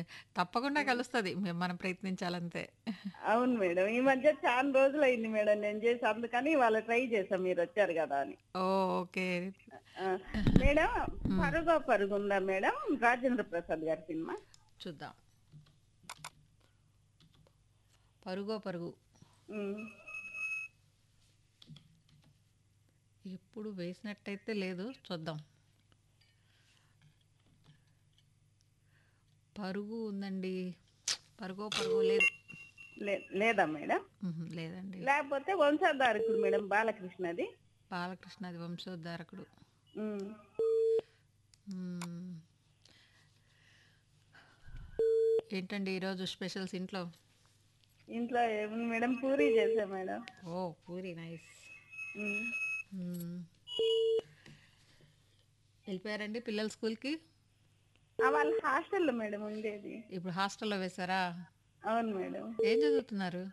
తప్పకుండా కలుస్తది. మే మనం ప్రయత్నించాలంతే. అవును మేడం. ఈ మధ్య చాలా రోజులయింది మేడం నేను చేసి. అందుకని ఇవాళ ట్రై చేశా మీరొచ్చారు గదా అని. ఓహ్! ఓకే. ఆ! మేడం హ్మ్. 'పరుగో పరుగు' ఉందా మేడం? రాజేంద్ర ప్రసాద్ గారి సినిమా. చూద్దాం. 'పరుగో పరుగు' హ్మ్. ఎప్పుడు వేసినట్టయితే లేదు. చూద్దాం. పరుగు ఉందండి. 'పరుగో పరుగు' లేదు. లే లేదా మేడం? హుహు. లేదండి. లేకపోతే 'వంశధారకుడు' మేడం బాలకృష్ణది. బాలకృష్ణది 'వంశోద్ధారకుడు'. హ్మ్. హ్మ్. ఏంటండి ఈరోజు స్పెషల్స్ ఇంట్లో? ఇంట్లో ఏముంది మేడం పూరీ చేశా మేడం. ఓహ్! పూరి నైస్. హ్మ్. హ్మ్. వెళ్ళిపోయారండి పిల్లలు స్కూల్‌కి? ఆ! వాళ్ళు హాస్టల్‌లో మేడం ఉండేది. ఇప్పుడు హాస్టల్‌లో వేశారా? అవును మేడం. ఏం చదువుతున్నారు?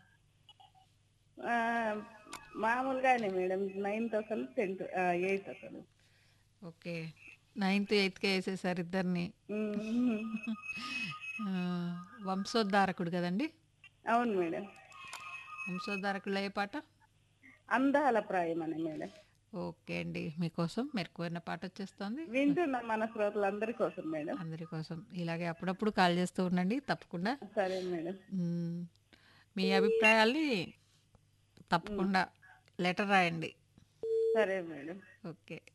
ఆహ్, మామూలుగానే మేడం. నైన్త్ ఒకళ్ళు, 10థ్ ఆహ్, ఎయిత్ ఒకళ్ళు. ఓకే. నైన్త్, ఎయిత్‌కే ఏసేసారు ఇద్దరిని. హ్మ్. ఆ! 'వంశోద్ధారకుడు' గదండీ! అవును మేడం. 'వంశోద్ధారకుడులో' ఏ పాట? 'అందాల ప్రాయమని' మేడం. ఓకే అండి. మీకోసం మీరు కోరిన పాటొచ్చేస్తోంది. వింటున్న మన శ్రోతలందరి కోసం మేడం. అందరి కోసం. ఇలాగే అప్పుడప్పుడు కాల్ చేస్తూ ఉండండి తప్పకుండా. సరే మేడం. హ్మ్. మీ అభిప్రాయాల్ని హ్మ్. తప్పకుండా లెటర్ రాయండి. సరే మేడం. ఓకే.